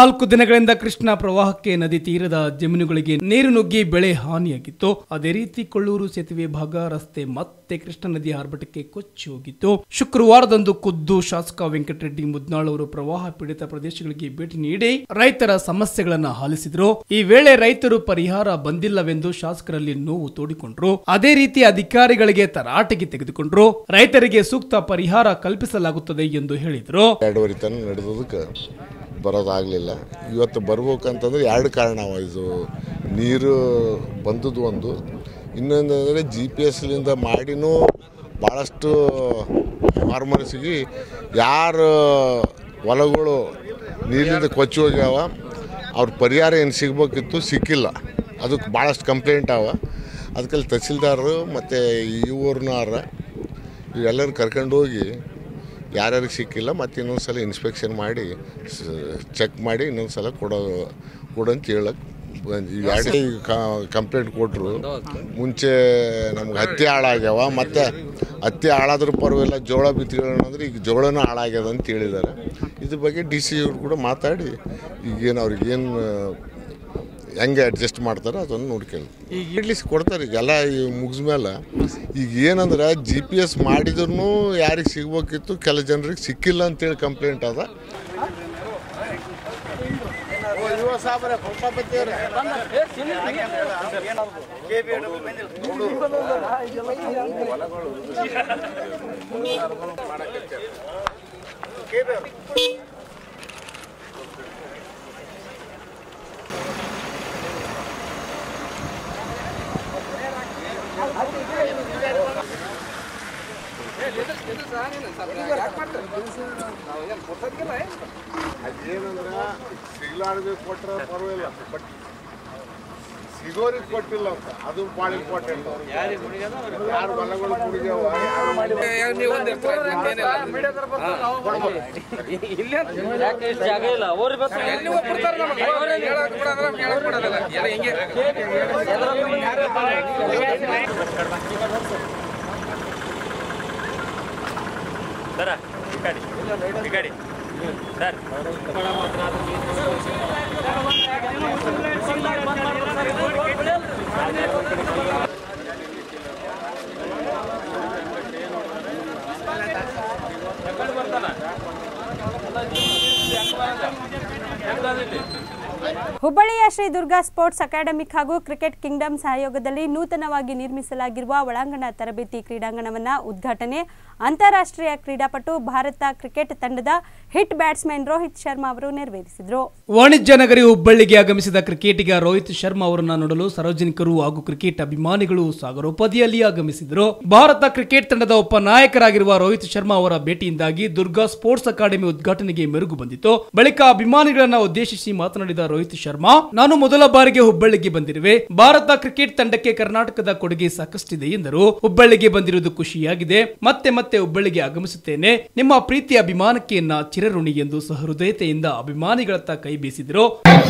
ನಾಲ್ಕು ದಿನಗಳಿಂದ ಕೃಷ್ಣಾ ಪ್ರವಾಹಕ್ಕೆ ನದಿ ತೀರದ ಜಮೀನುಗಳಿಗೆ ನೀರು ನುಗ್ಗಿ ಬೆಳೆ ಹಾನಿಯಾಗಿತ್ತು ಅದೇ ರೀತಿ ಕೊಳ್ಳೂರು ಸೇತುವೆ ಭಾಗ ರಸ್ತೆ ಮತ್ತೆ ಕೃಷ್ಣಾ ನದಿ ಆರ್ಭಟಕ್ಕೆ ಕೊಚ್ಚಿ ಹೋಗಿತ್ತು ಶುಕ್ರವಾರದಂದು ಖುದ್ದು ಶಾಸಕ ವೆಂಕಟರೆಡ್ಡಿ ಮುದ್ನಾಳ್ ಅವರು ಪ್ರವಾಹ ಪೀಡಿತ ಪ್ರದೇಶಗಳಿಗೆ ಭೇಟಿ ನೀಡಿ ರೈತರ ಸಮಸ್ಯೆಗಳನ್ನ ಆಲಿಸಿದ್ರು ಈ ವೇಳೆ ರೈತರು ಪರಿಹಾರ ಬಂದಿಲ್ಲವೆಂದು ಶಾಸಕರಲ್ಲಿ ನೋವು ತೋಡಿಕೊಂಡ್ರು ಅದೇ ರೀತಿ ಅಧಿಕಾರಿಗಳಿಗೆ ತರಾಟೆಗೆ ತೆಗೆದುಕೊಂಡ್ರು ರೈತರಿಗೆ ಸೂಕ್ತ ಪರಿಹಾರ ಕಲ್ಪಿಸಲಾಗುತ್ತದೆ ಎಂದು ಹೇಳಿದರು ಎರಡೂವರೆ ತನಕ ನಡೆದದಕ್ಕೆ ಬರೋದಾಗಲಿಲ್ಲ ಇವತ್ತು ಬರ್ಬೇಕಂತಂದ್ರೆ ಎರಡು ಕಾರಣ ಅವ ಇದು ನೀರು ಬಂದದ್ದು ಒಂದು ಇನ್ನೊಂದು ಅಂದರೆ ಜಿ ಪಿ ಎಸ್ಲಿಂದ ಮಾಡಿನೂ ಭಾಳಷ್ಟು ಫಾರ್ಮರ್ಸಿಗೆ ಯಾರು ಹೊಲಗಳು ನೀರಿನಿಂದ ಕೊಚ್ಚಿ ಹೋಗ್ಯಾವ ಅವ್ರ ಪರಿಹಾರ ಏನು ಸಿಗ್ಬೇಕಿತ್ತು ಸಿಕ್ಕಿಲ್ಲ ಅದಕ್ಕೆ ಭಾಳಷ್ಟು ಕಂಪ್ಲೇಂಟ್ ಅವ ಅದಕ್ಕೆ ತಹಸೀಲ್ದಾರರು ಮತ್ತು ಇವ್ರನ್ನೂ ಅರ ಇವೆಲ್ಲರೂ ಕರ್ಕೊಂಡು ಹೋಗಿ ಯಾರ್ಯಾರಿಗೆ ಸಿಕ್ಕಿಲ್ಲ ಮತ್ತು ಇನ್ನೊಂದು ಸಲ ಇನ್ಸ್ಪೆಕ್ಷನ್ ಮಾಡಿ ಚೆಕ್ ಮಾಡಿ ಇನ್ನೊಂದು ಸಲ ಕೊಡೋ ಕೊಡಂತ ಹೇಳಕ್ಕೆ ಎರಡು ಕಂಪ್ಲೇಂಟ್ ಕೊಟ್ಟರು ಮುಂಚೆ ನಮ್ಗೆ ಹತ್ತಿ ಹಾಳಾಗ್ಯಾವ ಮತ್ತು ಹತ್ತಿ ಹಾಳಾದ್ರೂ ಪರವಾಗಿಲ್ಲ ಜೋಳ ಬಿತ್ಕೊಳ್ಳೋಣ ಅಂದ್ರೆ ಈಗ ಜೋಳನೂ ಹಾಳಾಗ್ಯದ ಅಂತ ಹೇಳಿದ್ದಾರೆ ಇದ್ರ ಬಗ್ಗೆ ಡಿ ಸಿ ಅವ್ರು ಕೂಡ ಮಾತಾಡಿ ಈಗೇನು ಅವ್ರಿಗೇನು ಹೆಂಗೆ ಅಡ್ಜಸ್ಟ್ ಮಾಡ್ತಾರೆ ಅದನ್ನು ನೋಡ್ಕೊಳ್ಳಿ ಈಗ ಇಡ್ಲಿಸ್ ಕೊಡ್ತಾರೆ ಈಗ ಎಲ್ಲ ಈ ಮುಗಿಸ್ಮೇಲೆ ಈಗ ಏನಂದ್ರೆ ಜಿ ಪಿ ಎಸ್ ಮಾಡಿದ್ರು ಯಾರಿಗೆ ಸಿಗ್ಬೇಕಿತ್ತು ಕೆಲ ಜನರಿಗೆ ಸಿಕ್ಕಿಲ್ಲ ಅಂತೇಳಿ ಕಂಪ್ಲೇಂಟ್ ಅದ ಅದೇನಂದ್ರೆ ಸಿಗ್ಲಾರ್ದು ಕೊಟ್ಟರೆ ಪರವಾಗಿಲ್ಲ ಬಟ್ ಸಿಗೋರಿಗೆ ಕೊಟ್ಟಿಲ್ಲ ಅಂತ ಅದು ಭಾಳ ಇಂಪಾರ್ಟೆಂಟ್ ಯಾರು ಹೊಲಗಳು ಕುಡಿಗ್ಯಾವ ಹುಬ್ಬಳ್ಳಿಯ ಶ್ರೀ ದುರ್ಗಾ ಸ್ಪೋರ್ಟ್ಸ್ ಅಕಾಡೆಮಿಕ್ ಹಾಗೂ ಕ್ರಿಕೆಟ್ ಕಿಂಗ್ಡಮ್ ಸಹಯೋಗದಲ್ಲಿ ನೂತನವಾಗಿ ನಿರ್ಮಿಸಲಾಗಿರುವ ಒಳಾಂಗಣ ತರಬೇತಿ ಕ್ರೀಡಾಂಗಣವನ್ನು ಉದ್ಘಾಟನೆ ಅಂತಾರಾಷ್ಟ್ರೀಯ ಕ್ರೀಡಾಪಟು ಭಾರತ ಕ್ರಿಕೆಟ್ ತಂಡದ ಹಿಟ್ ಬ್ಯಾಟ್ಸ್ಮನ್ ರೋಹಿತ್ ಶರ್ಮಾ ಅವರು ನೆರವೇರಿಸಿದರು ವಾಣಿಜ್ಯ ನಗರಿ ಹುಬ್ಬಳ್ಳಿಗೆ ಆಗಮಿಸಿದ ಕ್ರಿಕೆಟಿಗ ರೋಹಿತ್ ಶರ್ಮಾ ಅವರನ್ನ ನೋಡಲು ಸಾರ್ವಜನಿಕರು ಹಾಗೂ ಕ್ರಿಕೆಟ್ ಅಭಿಮಾನಿಗಳು ಸಾಗರೋಪಾದಿಯಲ್ಲಿ ಆಗಮಿಸಿದರು ಭಾರತ ಕ್ರಿಕೆಟ್ ತಂಡದ ಉಪ ನಾಯಕರಾಗಿರುವ ರೋಹಿತ್ ಶರ್ಮಾ ಅವರ ಭೇಟಿಯಿಂದಾಗಿ ದುರ್ಗಾ ಸ್ಪೋರ್ಟ್ಸ್ ಅಕಾಡೆಮಿ ಉದ್ಘಾಟನೆಗೆ ಮೆರುಗು ಬಂದಿತು ಬಳಿಕ ಅಭಿಮಾನಿಗಳನ್ನ ಉದ್ದೇಶಿಸಿ ಮಾತನಾಡಿದ ರೋಹಿತ್ ಶರ್ಮಾ ನಾನು ಮೊದಲ ಬಾರಿಗೆ ಹುಬ್ಬಳ್ಳಿಗೆ ಬಂದಿರುವೆ ಭಾರತ ಕ್ರಿಕೆಟ್ ತಂಡಕ್ಕೆ ಕರ್ನಾಟಕದ ಕೊಡುಗೆ ಸಾಕಷ್ಟಿದೆ ಎಂದರು ಹುಬ್ಬಳ್ಳಿಗೆ ಬಂದಿರುವುದು ಖುಷಿಯಾಗಿದೆ ಮತ್ತೆ ಮತ್ತೆ ಹುಬ್ಬಳ್ಳಿಗೆ ಆಗಮಿಸುತ್ತೇನೆ ನಿಮ್ಮ ಪ್ರೀತಿ ಅಭಿಮಾನಕ್ಕೆ ನಾ ಚಿರಋಣಿ ಎಂದು ಸಹೃದಯತೆಯಿಂದ ಅಭಿಮಾನಿಗಳತ್ತ ಕೈ ಬೀಸಿದರು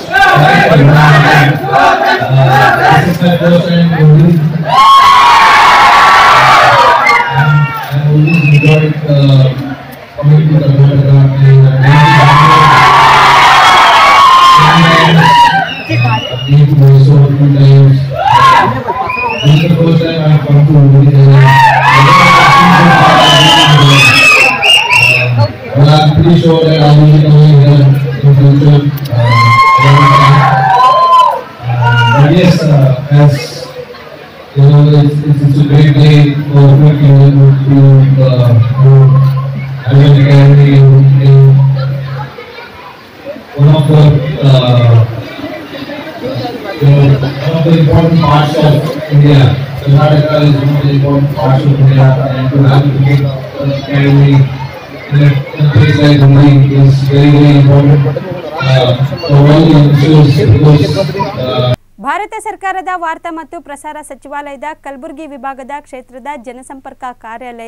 Well, I'm pretty sure that I'll be coming here in future. Uh, long time. Uh, but yes, uh, as you know, it's, it's, it's a great day for working with you, uh, who have an academy in, in one of the, uh, you know, one of the important parts of India. Karnataka is one of the important parts of India, and to have a cricket uh, academy in a, in a place like Mumbai is very, very important uh, for all the youngsters because uh, Bharat ಸರ್ಕಾರದ ವಾರ್ತಾ ಮತ್ತು ಪ್ರಸಾರ ಸಚಿವಾಲಯದ ಕಲಬುರಗಿ ವಿಭಾಗದ ಕ್ಷೇತ್ರದ ಜನಸಂಪರ್ಕ ಕಾರ್ಯಾಲಯದ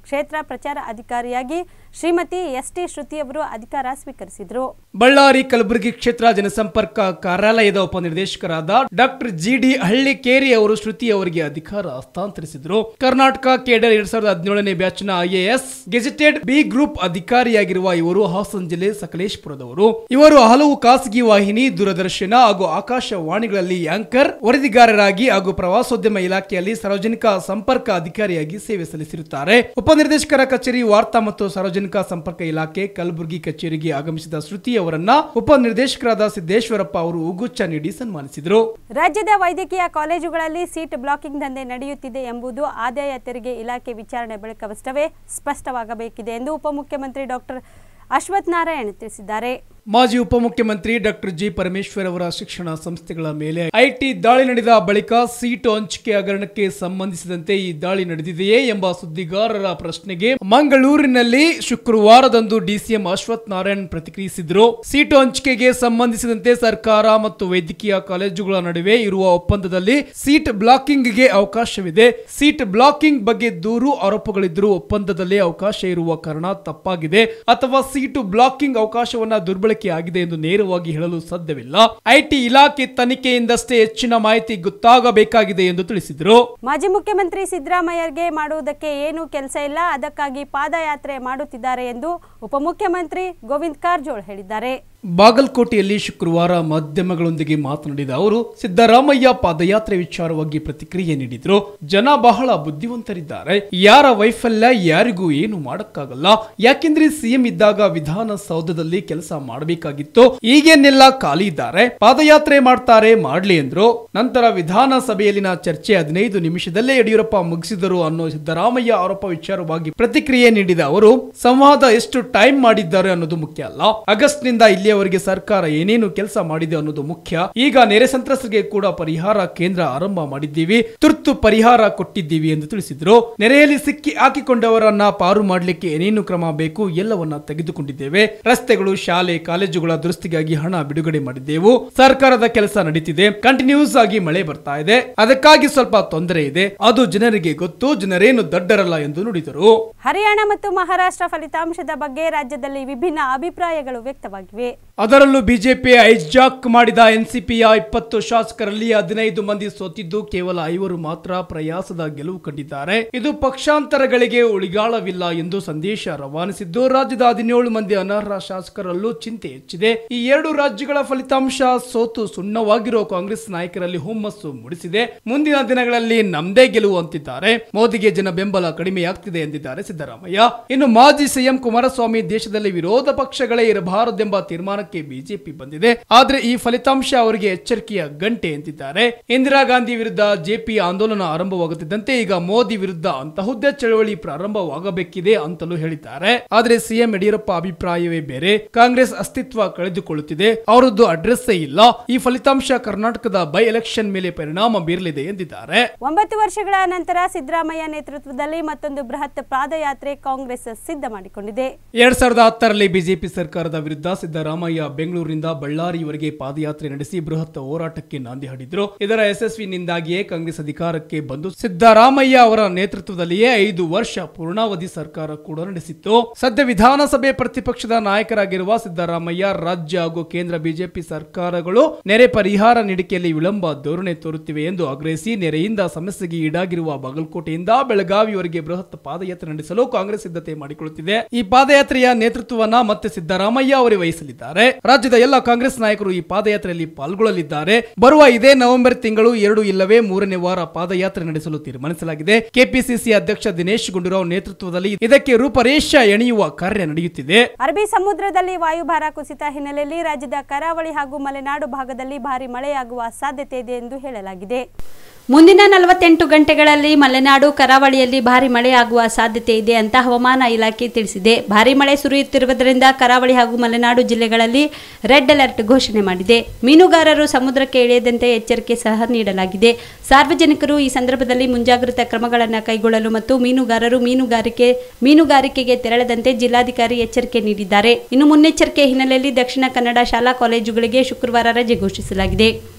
ಕ್ಷೇತ್ರ ಪ್ರಚಾರ ಅಧಿಕಾರಿಯಾಗಿ ಶ್ರೀಮತಿ ಎಸ್ ಟಿ ಶ್ರುತಿಯವರು ಅಧಿಕಾರ ಸ್ವೀಕರಿಸಿದರು ಬಳ್ಳಾರಿ ಕಲಬುರಗಿ ಕ್ಷೇತ್ರ ಜನಸಂಪರ್ಕ ಕಾರ್ಯಾಲಯದ ಉಪನಿರ್ದೇಶಕರಾದ ಡಾಕ್ಟರ್ ಜಿ ಡಿ ಹಳ್ಳಿಕೇರಿ ಅವರು ಶ್ರುತಿ ಅವರಿಗೆ ಅಧಿಕಾರ ಹಸ್ತಾಂತರಿಸಿದರು ಕರ್ನಾಟಕ ಕೇಡರ್ ಎರಡ್ ಸಾವಿರದ ಹದಿನೇಳನೇ ಬ್ಯಾಚ್ನ ಐಎಎಸ್ ಗೆಜೆಟೆಡ್ ಬಿ ಗ್ರೂಪ್ ಅಧಿಕಾರಿಯಾಗಿರುವ ಇವರು ಹಾಸನ ಜಿಲ್ಲೆ ಸಕಲೇಶ್ಪುರದವರು ಇವರು ಹಲವು ಖಾಸಗಿ ವಾಹಿನಿ ದೂರದರ್ಶನ ಹಾಗೂ ಆಕಾಶವಾಣಿಗಳಲ್ಲಿ ಆಂಕರ್ ವರದಿಗಾರರಾಗಿ ಹಾಗೂ ಪ್ರವಾಸೋದ್ಯಮ ಇಲಾಖೆಯಲ್ಲಿ ಸಾರ್ವಜನಿಕ ಸಂಪರ್ಕ ಅಧಿಕಾರಿಯಾಗಿ ಸೇವೆ ಸಲ್ಲಿಸಿರುತ್ತಾರೆ ಉಪನಿರ್ದೇಶಕರ ಕಚೇರಿ ವಾರ್ತಾ ಮತ್ತು ಸಾರ್ವಜನಿಕ ಸಂಪರ್ಕ ಇಲಾಖೆ ಕಲಬುರಗಿ ಕಚೇರಿಗೆ ಆಗಮಿಸಿದ ಶ್ರುತಿ ಅವರನ್ನ ಉಪನಿರ್ದೇಶಕರಾದ ಸಿದ್ದೇಶ್ವರಪ್ಪ ಅವರು ಉಗುಚ್ಚ ನೀಡಿ ಸನ್ಮಾನಿಸಿದರು ರಾಜ್ಯದ ವೈದ್ಯಕೀಯ ಕಾಲೇಜುಗಳಲ್ಲಿ ಸೀಟ್ ಬ್ಲಾಕಿಂಗ್ ದಂಧೆ ನಡೆಯುತ್ತಿದೆ ಎಂಬುದು ಆದಾಯ ತೆರಿಗೆ ಇಲಾಖೆ ವಿಚಾರಣೆ ಬಳಿಕವಷ್ಟವೇ ಸ್ಪಷ್ಟವಾಗಬೇಕಿದೆ ಎಂದು ಉಪಮುಖ್ಯಮಂತ್ರಿ ಡಾಕ್ಟರ್ ಅಶ್ವಥ್ ನಾರಾಯಣ್ ತಿಳಿಸಿದ್ದಾರೆ ಮಾಜಿ ಉಪಮುಖ್ಯಮಂತ್ರಿ ಡಾಕ್ಟರ್ ಜಿ ಪರಮೇಶ್ವರ್ ಅವರ ಶಿಕ್ಷಣ ಸಂಸ್ಥೆಗಳ ಮೇಲೆ ಐಟಿ ದಾಳಿ ನಡೆದ ಬಳಿಕ ಸೀಟು ಹಂಚಿಕೆ ಹಗರಣಕ್ಕೆ ಸಂಬಂಧಿಸಿದಂತೆ ಈ ದಾಳಿ ನಡೆದಿದೆಯೇ ಎಂಬ ಸುದ್ದಿಗಾರರ ಪ್ರಶ್ನೆಗೆ ಮಂಗಳೂರಿನಲ್ಲಿ ಶುಕ್ರವಾರದಂದು ಡಿಸಿಎಂ ಅಶ್ವಥ್ ನಾರಾಯಣ್ ಪ್ರತಿಕ್ರಿಯಿಸಿದರು ಸೀಟು ಹಂಚಿಕೆಗೆ ಸಂಬಂಧಿಸಿದಂತೆ ಸರ್ಕಾರ ಮತ್ತು ವೈದ್ಯಕೀಯ ಕಾಲೇಜುಗಳ ನಡುವೆ ಇರುವ ಒಪ್ಪಂದದಲ್ಲಿ ಸೀಟ್ ಬ್ಲಾಕಿಂಗ್ಗೆ ಅವಕಾಶವಿದೆ ಸೀಟ್ ಬ್ಲಾಕಿಂಗ್ ಬಗ್ಗೆ ದೂರು ಆರೋಪಗಳಿದ್ದರೂ ಒಪ್ಪಂದದಲ್ಲಿ ಅವಕಾಶ ಇರುವ ಕಾರಣ ತಪ್ಪಾಗಿದೆ ಅಥವಾ ಸೀಟು ಬ್ಲಾಕಿಂಗ್ ಅವಕಾಶವನ್ನ ದುರ್ಬಳಕೆ ಆಗಿದೆ ಎಂದು ನೇರವಾಗಿ ಹೇಳಲು ಸಾಧ್ಯವಿಲ್ಲ ಐಟಿ ಇಲಾಖೆ ತನಿಖೆಯಿಂದಷ್ಟೇ ಹೆಚ್ಚಿನ ಮಾಹಿತಿ ಗೊತ್ತಾಗಬೇಕಾಗಿದೆ ಎಂದು ತಿಳಿಸಿದರು ಮಾಜಿ ಮುಖ್ಯಮಂತ್ರಿ ಸಿದ್ದರಾಮಯ್ಯಗೆ ಮಾಡುವುದಕ್ಕೆ ಏನೂ ಕೆಲಸ ಇಲ್ಲ ಅದಕ್ಕಾಗಿ ಪಾದಯಾತ್ರೆ ಮಾಡುತ್ತಿದ್ದಾರೆ ಎಂದು ಉಪಮುಖ್ಯಮಂತ್ರಿ ಗೋವಿಂದ್ ಕಾರಜೋಳ್ ಹೇಳಿದ್ದಾರೆ ಬಾಗಲಕೋಟೆಯಲ್ಲಿ ಶುಕ್ರವಾರ ಮಾಧ್ಯಮಗಳೊಂದಿಗೆ ಮಾತನಾಡಿದ ಅವರು ಸಿದ್ದರಾಮಯ್ಯ ಪಾದಯಾತ್ರೆ ವಿಚಾರವಾಗಿ ಪ್ರತಿಕ್ರಿಯೆ ನೀಡಿದ್ರು ಜನ ಬಹಳ ಬುದ್ಧಿವಂತರಿದ್ದಾರೆ ಯಾರ ವೈಫಲ್ಯ ಯಾರಿಗೂ ಏನು ಮಾಡಕ್ಕಾಗಲ್ಲ ಯಾಕೆಂದ್ರೆ ಸಿಎಂ ಇದ್ದಾಗ ವಿಧಾನಸೌಧದಲ್ಲಿ ಕೆಲಸ ಮಾಡಬೇಕಾಗಿತ್ತು ಈಗೇನೆಲ್ಲ ಖಾಲಿ ಇದ್ದಾರೆ ಪಾದಯಾತ್ರೆ ಮಾಡ್ತಾರೆ ಮಾಡ್ಲಿ ಎಂದ್ರು ನಂತರ ವಿಧಾನಸಭೆಯಲ್ಲಿನ ಚರ್ಚೆ ಹದಿನೈದು ನಿಮಿಷದಲ್ಲೇ ಯಡಿಯೂರಪ್ಪ ಮುಗಿಸಿದರು ಅನ್ನೋ ಸಿದ್ದರಾಮಯ್ಯ ಆರೋಪ ವಿಚಾರವಾಗಿ ಪ್ರತಿಕ್ರಿಯೆ ನೀಡಿದ ಅವರು ಸಂವಾದ ಎಷ್ಟು ಟೈಮ್ ಮಾಡಿದ್ದಾರೆ ಅನ್ನೋದು ಮುಖ್ಯ ಅಲ್ಲ ಆಗಸ್ಟ್ ನಿಂದ ಇಲ್ಲಿಯವರೆಗೆ ಸರ್ಕಾರ ಏನೇನು ಕೆಲಸ ಮಾಡಿದೆ ಅನ್ನೋದು ಮುಖ್ಯ ಈಗ ನೆರೆ ಸಂತ್ರಸ್ತರಿಗೆ ಕೂಡ ಪರಿಹಾರ ಕೇಂದ್ರ ಆರಂಭ ಮಾಡಿದ್ದೀವಿ ತುರ್ತು ಪರಿಹಾರ ಕೊಟ್ಟಿದ್ದೀವಿ ಎಂದು ತಿಳಿಸಿದರು ನೆರೆಯಲ್ಲಿ ಸಿಕ್ಕಿ ಹಾಕಿಕೊಂಡವರನ್ನ ಪಾರು ಮಾಡಲಿಕ್ಕೆ ಏನೇನು ಕ್ರಮ ಬೇಕು ಎಲ್ಲವನ್ನ ತೆಗೆದುಕೊಂಡಿದ್ದೇವೆ ರಸ್ತೆಗಳು ಶಾಲೆ ಕಾಲೇಜುಗಳ ದುರಸ್ತಿಗಾಗಿ ಹಣ ಬಿಡುಗಡೆ ಮಾಡಿದ್ದೆವು ಸರ್ಕಾರದ ಕೆಲಸ ನಡೀತಿದೆ ಕಂಟಿನ್ಯೂಸ್ ಆಗಿ ಮಳೆ ಬರ್ತಾ ಇದೆ ಅದಕ್ಕಾಗಿ ಸ್ವಲ್ಪ ತೊಂದರೆ ಇದೆ ಅದು ಜನರಿಗೆ ಗೊತ್ತು ಜನರೇನು ದಡ್ಡರಲ್ಲ ಎಂದು ನುಡಿದರು ಹರಿಯಾಣ ಮತ್ತು ಮಹಾರಾಷ್ಟ್ರ ಫಲಿತಾಂಶದ ಬಗ್ಗೆ ರಾಜ್ಯದಲ್ಲಿ ವಿಭಿನ್ನ ಅಭಿಪ್ರಾಯಗಳು ವ್ಯಕ್ತವಾಗಿವೆ ಅದರಲ್ಲೂ ಬಿಜೆಪಿ ಹೈಜಾಕ್ ಮಾಡಿದ ಎನ್ಸಿಪಿಯ ಇಪ್ಪತ್ತು ಶಾಸಕರಲ್ಲಿ ಹದಿನೈದು ಮಂದಿ ಸೋತಿದ್ದು ಕೇವಲ ಐವರು ಮಾತ್ರ ಪ್ರಯಾಸದ ಗೆಲುವು ಕಂಡಿದ್ದಾರೆ ಇದು ಪಕ್ಷಾಂತರಗಳಿಗೆ ಉಳಿಗಾಲವಿಲ್ಲ ಎಂದು ಸಂದೇಶ ರವಾನಿಸಿದ್ದು ರಾಜ್ಯದ ಹದಿನೇಳು ಮಂದಿ ಅನರ್ಹ ಶಾಸಕರಲ್ಲೂ ಚಿಂತೆ ಹೆಚ್ಚಿದೆ ಈ ಎರಡು ರಾಜ್ಯಗಳ ಫಲಿತಾಂಶ ಸೋತು ಸುಣ್ಣವಾಗಿರೋ ಕಾಂಗ್ರೆಸ್ ನಾಯಕರಲ್ಲಿ ಹುಮ್ಮಸ್ಸು ಮೂಡಿಸಿದೆ ಮುಂದಿನ ದಿನಗಳಲ್ಲಿ ನಮ್ದೇ ಗೆಲುವು ಅಂತಿದ್ದಾರೆ ಮೋದಿಗೆ ಜನ ಬೆಂಬಲ ಕಡಿಮೆಯಾಗ್ತಿದೆ ಎಂದಿದ್ದಾರೆ ಸಿದ್ದರಾಮಯ್ಯ ಇನ್ನು ಮಾಜಿ ಸಿಎಂ ಕುಮಾರಸ್ವಾಮಿ ದೇಶದಲ್ಲಿ ವಿರೋಧ ಪಕ್ಷಗಳೇ ಇರಬಾರದೆಂಬ ತೀರ್ಮಾನಕ್ಕೆ ಬಿಜೆಪಿ ಬಂದಿದೆ ಆದ್ರೆ ಈ ಫಲಿತಾಂಶ ಅವರಿಗೆ ಎಚ್ಚರಿಕೆಯ ಗಂಟೆ ಎಂದಿದ್ದಾರೆ ಇಂದಿರಾ ಗಾಂಧಿ ವಿರುದ್ಧ ಜೆಪಿ ಆಂದೋಲನ ಆರಂಭವಾಗುತ್ತಿದ್ದಂತೆ ಈಗ ಮೋದಿ ವಿರುದ್ಧ ಅಂತಹುದ್ದೇ ಚಳವಳಿ ಪ್ರಾರಂಭವಾಗಬೇಕಿದೆ ಅಂತಲೂ ಹೇಳಿದ್ದಾರೆ ಆದ್ರೆ ಸಿಎಂ ಯಡಿಯೂರಪ್ಪ ಅಭಿಪ್ರಾಯವೇ ಬೇರೆ ಕಾಂಗ್ರೆಸ್ ಅಸ್ತಿತ್ವ ಕಳೆದುಕೊಳ್ಳುತ್ತಿದೆ ಅವರದ್ದು ಅಡ್ರೆಸ್ಸೇ ಇಲ್ಲ ಈ ಫಲಿತಾಂಶ ಕರ್ನಾಟಕದ ಬೈ ಎಲೆಕ್ಷನ್ ಮೇಲೆ ಪರಿಣಾಮ ಬೀರಲಿದೆ ಎಂದಿದ್ದಾರೆ ಒಂಬತ್ತು ವರ್ಷಗಳ ನಂತರ ಸಿದ್ದರಾಮಯ್ಯ ನೇತೃತ್ವದಲ್ಲಿ ಮತ್ತೊಂದು ಬೃಹತ್ ಪಾದಯಾತ್ರೆ ಕಾಂಗ್ರೆಸ್ ಸಿದ್ಧ ಮಾಡಿಕೊಂಡಿದೆ ಎರಡ್ ಸಾವಿರದ ಹತ್ತರಲ್ಲಿ ಬಿಜೆಪಿ ಸರ್ಕಾರದ ವಿರುದ್ಧ ಸಿದ್ದರಾಮಯ್ಯ ಬೆಂಗಳೂರಿನಿಂದ ಬಳ್ಳಾರಿಯವರೆಗೆ ಪಾದಯಾತ್ರೆ ನಡೆಸಿ ಬೃಹತ್ ಹೋರಾಟಕ್ಕೆ ನಾಂದಿ ಹಾಡಿದ್ರು ಇದರ ಯಶಸ್ವಿನಿಂದಾಗಿಯೇ ಕಾಂಗ್ರೆಸ್ ಅಧಿಕಾರಕ್ಕೆ ಬಂದು ಸಿದ್ದರಾಮಯ್ಯ ಅವರ ನೇತೃತ್ವದಲ್ಲಿಯೇ ಐದು ವರ್ಷ ಪೂರ್ಣಾವಧಿ ಸರ್ಕಾರ ಕೂಡ ನಡೆಸಿತ್ತು ಸದ್ಯ ವಿಧಾನಸಭೆ ಪ್ರತಿಪಕ್ಷದ ನಾಯಕರಾಗಿರುವ ಸಿದ್ದರಾಮಯ್ಯ ರಾಜ್ಯ ಹಾಗೂ ಕೇಂದ್ರ ಬಿಜೆಪಿ ಸರ್ಕಾರಗಳು ನೆರೆ ಪರಿಹಾರ ನೀಡಿಕೆಯಲ್ಲಿ ವಿಳಂಬ ಧೋರಣೆ ತೋರುತ್ತಿವೆ ಎಂದು ಆಗ್ರಹಿಸಿ ನೆರೆಯಿಂದ ಸಮಸ್ಯೆಗೆ ಈಡಾಗಿರುವ ಬಾಗಲಕೋಟೆಯಿಂದ ಬೆಳಗಾವಿಯವರೆಗೆ ಬೃಹತ್ ಪಾದಯಾತ್ರೆ ನಡೆಸಲು ಕಾಂಗ್ರೆಸ್ ಸಿದ್ಧತೆ ಮಾಡಿಕೊಳ್ಳುತ್ತಿದೆ ಈ ಪಾದಯಾತ್ರೆಯ ನೇತೃತ್ವವನ್ನ ಮತ್ತೆ ಸಿದ್ದರಾಮಯ್ಯ ಅವರೇ ವಹಿಸಲಿದ್ದಾರೆ ರಾಜ್ಯದ ಎಲ್ಲ ಕಾಂಗ್ರೆಸ್ ನಾಯಕರು ಈ ಪಾದಯಾತ್ರೆಯಲ್ಲಿ ಪಾಲ್ಗೊಳ್ಳಲಿದ್ದಾರೆ ಬರುವ ಇದೇ ನವೆಂಬರ್ ತಿಂಗಳು ಎರಡು ಇಲ್ಲವೇ ಮೂರನೇ ವಾರ ಪಾದಯಾತ್ರೆ ನಡೆಸಲು ತೀರ್ಮಾನಿಸಲಾಗಿದೆ ಕೆಪಿಸಿಸಿ ಅಧ್ಯಕ್ಷ ದಿನೇಶ್ ಗುಂಡೂರಾವ್ ನೇತೃತ್ವದಲ್ಲಿ ಇದಕ್ಕೆ ರೂಪರೇಷ ಎಣೆಯುವ ಕಾರ್ಯ ನಡೆಯುತ್ತಿದೆ ಅರಬ್ಬಿ ಸಮುದ್ರದಲ್ಲಿ ವಾಯುಭಾರ ಕುಸಿತ ಹಿನ್ನೆಲೆಯಲ್ಲಿ ರಾಜ್ಯದ ಕರಾವಳಿ ಹಾಗೂ ಮಲೆನಾಡು ಭಾಗದಲ್ಲಿ ಭಾರಿ ಮಳೆಯಾಗುವ ಸಾಧ್ಯತೆ ಇದೆ ಎಂದು ಹೇಳಲಾಗಿದೆ ಮುಂದಿನ ನಲವತ್ತೆಂಟು ಗಂಟೆಗಳಲ್ಲಿ ಮಲೆನಾಡು ಕರಾವಳಿಯಲ್ಲಿ ಭಾರಿ ಮಳೆಯಾಗುವ ಸಾಧ್ಯತೆ ಇದೆ ಅಂತ ಹವಾಮಾನ ಇಲಾಖೆ ತಿಳಿಸಿದೆ ಭಾರಿ ಮಳೆ ಸುರಿಯುತ್ತಿರುವುದರಿಂದ ಕರಾವಳಿ ಹಾಗೂ ಮಲೆನಾಡು ಜಿಲ್ಲೆಗಳಲ್ಲಿ ರೆಡ್ ಅಲರ್ಟ್ ಘೋಷಣೆ ಮಾಡಿದೆ ಮೀನುಗಾರರು ಸಮುದ್ರಕ್ಕೆ ಇಳಿಯದಂತೆ ಎಚ್ಚರಿಕೆ ಸಹ ನೀಡಲಾಗಿದೆ ಸಾರ್ವಜನಿಕರು ಈ ಸಂದರ್ಭದಲ್ಲಿ ಮುಂಜಾಗ್ರತಾ ಕ್ರಮಗಳನ್ನು ಕೈಗೊಳ್ಳಲು ಮತ್ತು ಮೀನುಗಾರರು ಮೀನುಗಾರಿಕೆ ಮೀನುಗಾರಿಕೆಗೆ ತೆರಳದಂತೆ ಜಿಲ್ಲಾಧಿಕಾರಿ ಎಚ್ಚರಿಕೆ ನೀಡಿದ್ದಾರೆ ಇನ್ನು ಮುನ್ನೆಚ್ಚರಿಕೆ ಹಿನ್ನೆಲೆಯಲ್ಲಿ ದಕ್ಷಿಣ ಕನ್ನಡ ಶಾಲಾ ಕಾಲೇಜುಗಳಿಗೆ ಶುಕ್ರವಾರ ರಜೆ ಘೋಷಿಸಲಾಗಿದೆ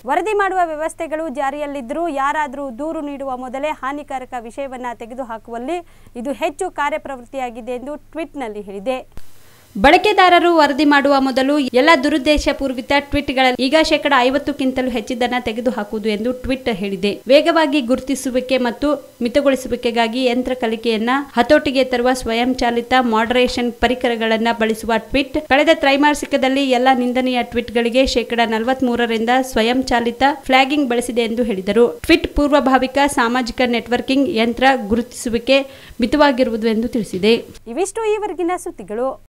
ವರದಿ ಮಾಡುವ ವ್ಯವಸ್ಥೆಗಳು ಜಾರಿಯಲ್ಲಿದ್ದರೂ ಯಾರಾದರೂ ದೂರು ನೀಡುವ ಮೊದಲೇ ಹಾನಿಕಾರಕ ವಿಷಯವನ್ನು ತೆಗೆದುಹಾಕುವಲ್ಲಿ ಇದು ಹೆಚ್ಚು ಕಾರ್ಯಪ್ರವೃತ್ತಿಯಾಗಿದೆ ಎಂದು ಟ್ವೀಟ್ನಲ್ಲಿ ಹೇಳಿದೆ ಬಳಕೆದಾರರು ವರದಿ ಮಾಡುವ ಮೊದಲು ಎಲ್ಲ ದುರುದ್ದೇಶಪೂರ್ವಿತ ಟ್ವೀಟ್ಗಳಲ್ಲಿ ಈಗ ಶೇಕಡ ಐವತ್ತಕ್ಕಿಂತಲೂ ಹೆಚ್ಚಿದ್ದನ್ನು ತೆಗೆದುಹಾಕುವುದು ಎಂದು ಟ್ವೀಟ್ ಹೇಳಿದೆ ವೇಗವಾಗಿ ಗುರುತಿಸುವಿಕೆ ಮತ್ತು ಮಿತಗೊಳಿಸುವಿಕೆಗಾಗಿ ಯಂತ್ರ ಕಲಿಕೆಯನ್ನ ಹತೋಟಿಗೆ ತರುವ ಸ್ವಯಂಚಾಲಿತ ಮಾಡರೇಷನ್ ಪರಿಕರಗಳನ್ನು ಬಳಸುವ ಟ್ವೀಟ್ ಕಳೆದ ತ್ರೈಮಾಸಿಕದಲ್ಲಿ ಎಲ್ಲ ನಿಂದನೀಯ ಟ್ವೀಟ್ಗಳಿಗೆ ಶೇಕಡ ನಲವತ್ಮೂರರಿಂದ ಸ್ವಯಂಚಾಲಿತ ಫ್ಲಾಗಿಂಗ್ ಬಳಸಿದೆ ಎಂದು ಹೇಳಿದರು ಟ್ವೀಟ್ ಪೂರ್ವಭಾವಿಕ ಸಾಮಾಜಿಕ ನೆಟ್ವರ್ಕಿಂಗ್ ಯಂತ್ರ ಗುರುತಿಸುವಿಕೆ ಮಿತವಾಗಿರುವುದು ಎಂದು ತಿಳಿಸಿದೆ ಇವಿಷ್ಟು ಈವರೆಗಿನ ಸುದ್ದಿಗಳು